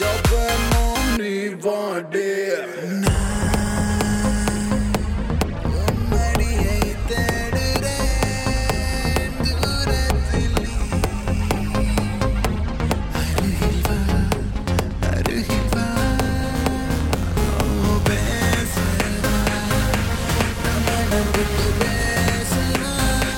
ஜபமும் நீ வாடே உம்மடியை தேடுறேன் தூரத்தில் நீ. அருகில் வா, அருகில் வா. ஓ, பேசவா. நம்ம விட்டு பேசவா.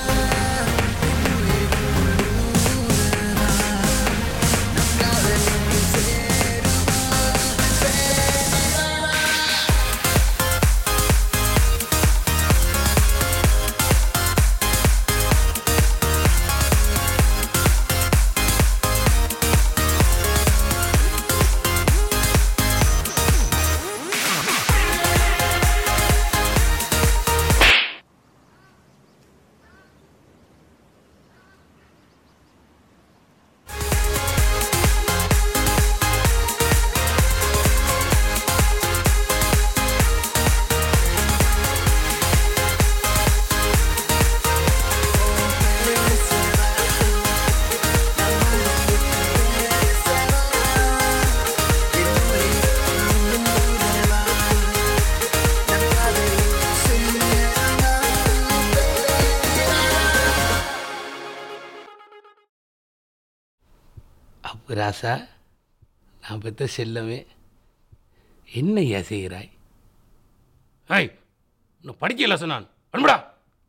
அப்பு ராசா நான் பெற்ற செல்லமே என்ன ஐயா செய்கிறாய் ஐய் இன்னும் படிக்கல சொன்னான் அன்படா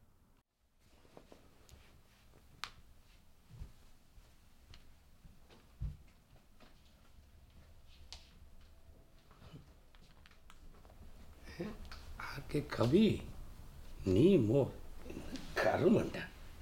ஆர்கே கவி நீ மோ கருமண்டா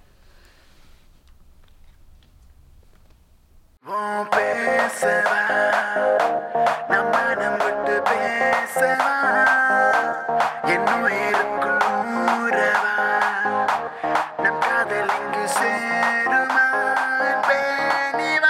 உன் பேசவா நம்ம மனம் விட்டு பேசவா என் உயிருக்குள் ஊறவா நம் காதல் இங்கு சேருமா பேணிவா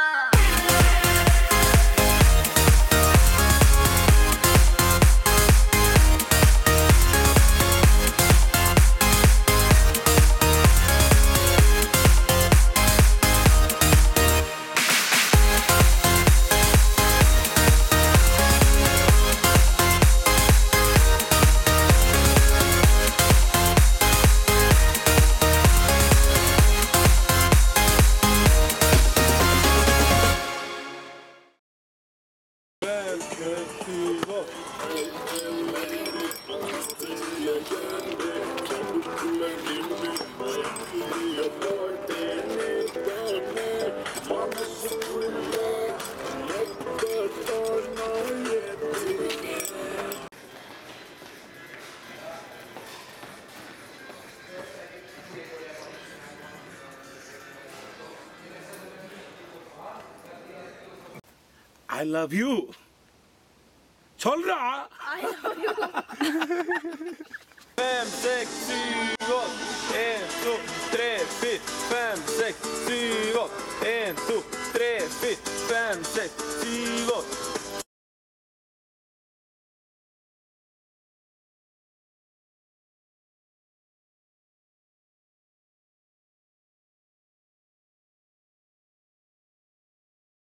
ஐ லவ் யூ சொல்றா Fem, sex, sju, åt. En, to, tre, fyr. Fem, sex, sju, åt. En, to, tre, fyr. Fem, sex, sju, åt.